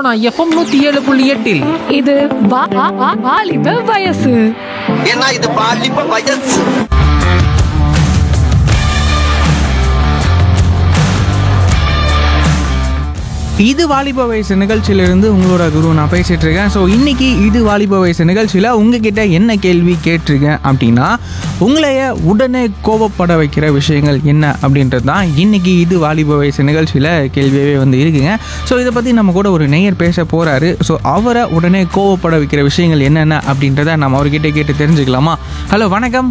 Sona FM நூத்தி ஏழு புள்ளி எட்டில் இது வா- வா- வா- வாலிப வயசு ஏன்னா இது பாலிப்ப வயசு இது வாலிப வயசு நிகழ்ச்சியிலிருந்து உங்களோட குரு நான் பேசிட்டு இருக்கேன் ஸோ இன்னைக்கு இது வாலிப வயசு நிகழ்ச்சியில் உங்ககிட்ட என்ன கேள்வி கேட்டிருக்கேன் அப்படின்னா உங்களைய உடனே கோபப்பட வைக்கிற விஷயங்கள் என்ன அப்படின்றது தான் இன்னைக்கு இது வாலிப வயசு நிகழ்ச்சியில் கேள்வியாகவே வந்து இருக்குங்க ஸோ இதை பற்றி நம்ம கூட ஒரு நேயர் பேச போகிறாரு ஸோ அவரை உடனே கோபப்பட வைக்கிற விஷயங்கள் என்னென்ன அப்படின்றத நம்ம அவர்கிட்ட கேட்டு தெரிஞ்சுக்கலாமா ஹலோ வணக்கம்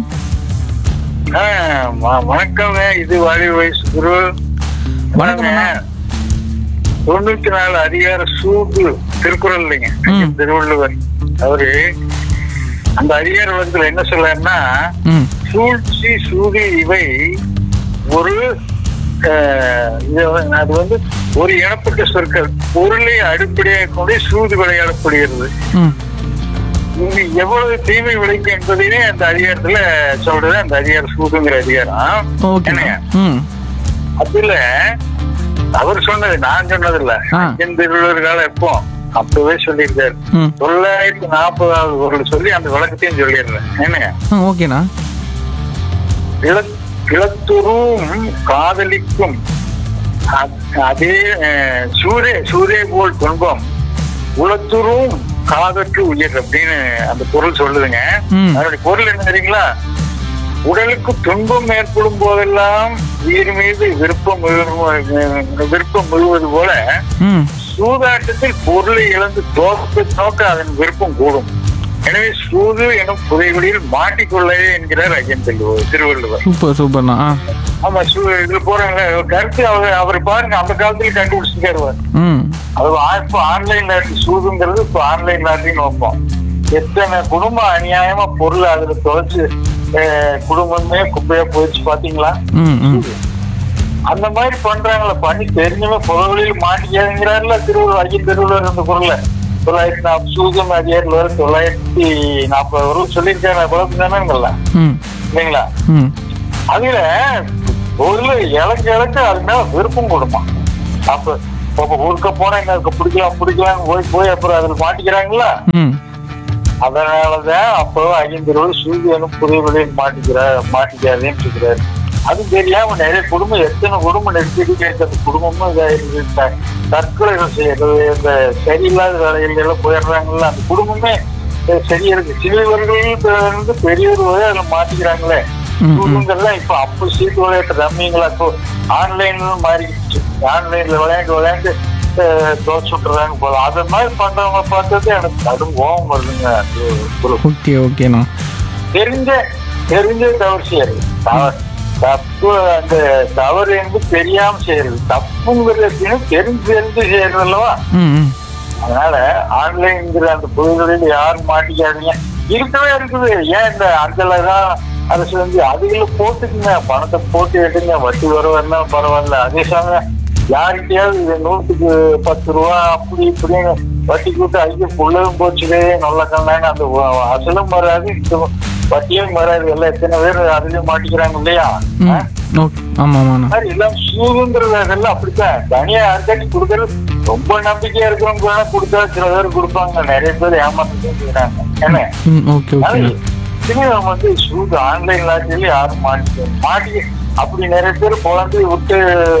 ஆ, வ- வணக்கங்க இது வாலி வயசு குரு வணக்கம் அண்ணா. தொண்ணூத்தி நாலு அதிகார சூடு திருக்குறள் இல்லைங்க ம். திருவள்ளுவர் அவரு அந்த அதிகார வளத்துல என்ன சொல்றாருன்னா ம் சூழ்ச்சி சூது இவை ஒரு அஹ், இது வந்து- அது வந்து ஒரு இனப்பட்ட சொற்கள் பொருளை அடிப்படையாக கொண்டு சூது விளையாடப்படுகிறது ம் இது எவ்வளவு தீமை விளைக்கும் என்பதையே அந்த அதிகாரத்துல சொல்றது அந்த அதிகார சூதுங்கிற அதிகாரம் ஓகே என்னங்க? ம் அதுல அவர் சொன்னது நான் சொன்னது இல்ல ஆ. ஐயன் திருவள்ளுவர் காலம் எப்போ அப்பவே சொல்லியிருக்காரு ம் தொள்ளாயிரத்தி நாற்பதாவது குரல் சொல்லி அந்த விளக்கத்தையும் சொல்லிடுறேன் என்னங்க ஆ ஓகேண்ணா இள- இளத்துரும் காதலிக்கும் அ- அதே அஹ், சூரே சூரே போல் துன்பம் உளத்துரும் காதற்று உயிர் அப்படின்னு அந்த பொருள் சொல்லுதுங்க ம். அதனுடைய பொருள் என்ன தெரியுங்களா உடலுக்கு துன்பம் ஏற்படும் போதெல்லாம் உயிர் மீது விருப்பம் விழுவ- விருப்பம் விழுவது போல ம் சூதாட்டத்தில் பொருளை இழந்து தோக்க தோக்க அதன் விருப்பம் கூடும் எனவே சூது எனும் புதைகுழியில் மாட்டிக்கொள்ளே என்கிறார் ஐயன் திருவள்ளுவர் திருவள்ளுவர் சூப்பர் சூப்பர்ண்ணா ஆ ஆமா சூ இதுல போறாங்க கருத்து அவர் அவர் பாருங்க அந்த காலத்துல கண்டுபிடிச்சிருக்காரு அவர். ம் அது ஆ- இப்ப ஆன்லைன் லாட்டரி சூதுங்கிறது இப்ப ஆன்லைன் லாட்டரின்னு வைப்போம் எத்தனை குடும்பம் அநியாயமா பொருள் அதுல தொலைச்சு அஹ், குடும்பமே குப்பையா போயிடுச்சு பாத்தீங்களா ம் ம் அந்த மாதிரி பண்றாங்களே பண்ணி தெரிஞ்சுமே புறவழியில் மாட்டிக்காதுங்கிறாருல திருவள்ளுவர் ஐயன் திருவள்ளுவர் அந்த குரல்ல தொள்ளாயிரத்தி நாற்பது சூதம் அதிகாரில் வர தொள்ளாயிரத்தி நாற்பது வரும் சொல்லியிருக்காரு குழப்பம் தானேங்கல்ல ம் இல்லைங்களா ம் அதுல பொருள் இலக்கு இலக்கு அது மேல விருப்பம் கொடுமா அப்ப அப்ப ஊருக்க போனா என்ன இருக்கு பிடிக்கலாம் பிடிக்கலாம் போய் போய் அப்புறம் அதுல மாட்டிக்கிறாங்களா ம் அதனாலதான் அப்போ ஐயந்திரோடு சூரியனும் புதைவழியில் மாட்டிக்கிறார் மாட்டிக்காதேன்னு இருக்கிறாரு அது தெரியாம நிறைய குடும்பம் எத்தனை குடும்பம் நெருக்கடி அந்த குடும்பமும் இதாயிருக்கு த- தற்கொலைகள் செய்யறது இந்த சரியில்லாத வேலைகள் எல்லாம் போயிடுறாங்கல்ல அந்த குடும்பமே அஹ், சரியா இருக்கு சிறுவர்கள் இருந்து பெரியவர் வரை அதுல மாட்டிக்கிறாங்களே ம், ம். குடும்பங்கள்லாம் இப்ப அப்போ சீட்டு விளையாட்டு ரம்மிங்களா இப்போ ஆன்லைன்ல மாறிடுச்சு ஆன்லைன்ல விளையாண்டு விளையாண்டு தோச்சு விட்டுறாங்க போல அது மாதிரி பண்றவங்க பார்த்தது எனக்கு கடும் கோபம் வருதுங்க அது ஒரு ஓகே ஓகேண்ணா தெரிஞ்ச தெரிஞ்ச தவறு செய்யறது தவறு தப்பு அந்த தவறு என்பது தெரியாம செய்யறது தப்புங்கிறது தெரிஞ்சு தெரிஞ்சு செய்யறது அல்லவா ம் ம் அதனால ஆன்லைன்ங்கிற அந்த பொருள்களில் யாரும் மாட்டிக்காதீங்க இருக்கவே இருக்குது ஏன் இந்த அஞ்சல தான் அரசு வந்து அதுகளை போட்டுக்குங்க பணத்தை போட்டு எடுங்க வட்டி வர வரலாம் பரவாயில்ல அதே சமயம் யார்கிட்டயாவது இது நூற்றுக்கு பத்து ரூபா அப்படி இப்படின்னு வட்டி கூட்டு ஐயோ புள்ளவும் போச்சுதே நல்ல கண்ணாங்க அந்த வ- அசலும் வராது இந்த வட்டியும் வராது எல்லாம் எத்தனை பேர் அதுலயும் மாட்டிக்கிறாங்க இல்லையா ஆ? ம் ஓகே ஆமாம் ஆமாண்ணா சார் எல்லாம் சூதுங்கிறது அதெல்லாம் அப்படித்தான் தனியா யாருக்காட்டி கொடுக்கறது ரொம்ப நம்பிக்கையா இருக்கிறவங்க வேணா கொடுத்தா சில பேர் கொடுப்பாங்க நிறைய பேர் ஏமாத்திட்டு செய்யறாங்க என்ன ம் ஓகே ஓகேண்ணா சினிமம் வந்து சூது ஆன்லைன் லாட்சியில யாரும் மாட்டி மாட்டி அப்படி நிறைய பேர் குழந்தை விட்டு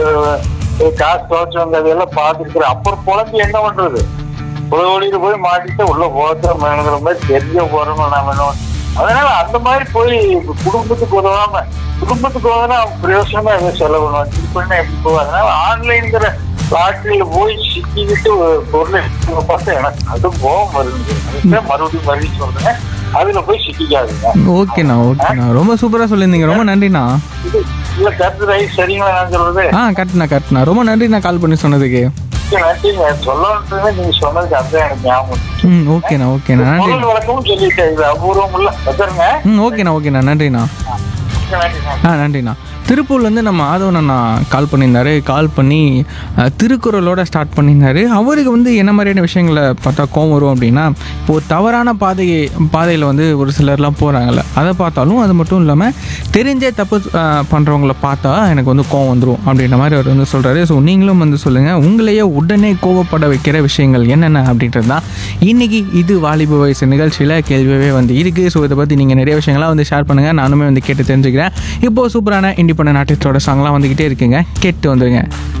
அஹ், காசு துவச்சவங்க அதெல்லாம் பார்த்துருக்குற அப்புறம் குழந்தை என்ன பண்றது புலவழியில போய் மாட்டிட்டு உள்ள போகிற வேணுங்கிற மாதிரி தெரிஞ்ச போறோம் நாம என்ன அதனால அந்த மாதிரி போய் குடும்பத்துக்கு உதவாம குடும்பத்துக்கு உதவா பிரயோசனமா எதுவும் செலவு பண்ணுவாங்க திருப்பி எப்படி போகும் அதனால ஆன்லைன்ங்கிற லாட்டரியில போய் சிக்கிக்கிட்டு ஒரு பொருளை எடுத்து பார்த்தா எனக்கு அது கோபம் வருது அதுதான் மறுபடியும் மறுபடியும் சொல்றேன் அதுல போய் சிக்கிக்காதுங்க ஓகேண்ணா ஓகேண்ணா ரொம்ப சூப்பராக சொல்லியிருந்தீங்க ரொம்ப நன்றிண்ணா இது இல்ல கருத்து ரைட் சரிங்களா நான் சொல்றது ஆ கரெக்ட்ண்ணா கரெக்ட்ண்ணா ரொம்ப நன்றிண்ணா கால் பண்ணி சொன்னதுக்கு நன்றிங்க சொல்லணுன்றதே நீங்க சொன்னதுக்கு அதுதான் எனக்கு ஞாபகம் ம் ஓகேண்ணா ஓகேண்ணா நன்றி பொருள் வழக்கமும் சொல்லிட்டேன் இது அபூர்வம் இல்ல வச்சுருங்க ம் ஓகேண்ணா ஓகேண்ணா நன்றிண்ணா நன்றிங்க ஆ நன்றிண்ணா திருப்பூர்லேருந்து நம்ம ஆதவன் அண்ணா கால் பண்ணியிருந்தாரு கால் பண்ணி அஹ், திருக்குறளோட ஸ்டார்ட் பண்ணியிருந்தாரு அவருக்கு வந்து என்ன மாதிரியான விஷயங்களை பார்த்தா கோவம் வரும் அப்படின்னா இப்போது தவறான பாதையை பாதையில் வந்து ஒரு சிலர்லாம் போகிறாங்கல்ல அதை பார்த்தாலும் அது மட்டும் இல்லாமல் தெரிஞ்சே தப்பு பண்ணுறவங்கள பார்த்தா எனக்கு வந்து கோவம் வந்துடும் அப்படின்ற மாதிரி அவர் வந்து சொல்கிறாரு ஸோ நீங்களும் வந்து சொல்லுங்கள் உங்களையே உடனே கோவப்பட வைக்கிற விஷயங்கள் என்னென்ன அப்படின்றது தான் இன்றைக்கி இது வாலிப வயசு நிகழ்ச்சியில் கேள்வியே வந்து இருக்குது ஸோ இதை பற்றி நீங்கள் நிறைய விஷயங்கள்லாம் வந்து ஷேர் பண்ணுங்கள் நானுமே வந்து கேட்டு தெரிஞ்சுக்கிறேன் இப்போது சூப்பரான இண்டிபெண்டன்ட் ஆர்டிஸ்டோட சாங்லாம் வந்துக்கிட்டே இருக்குங்க கேட்டு வந்துருங்க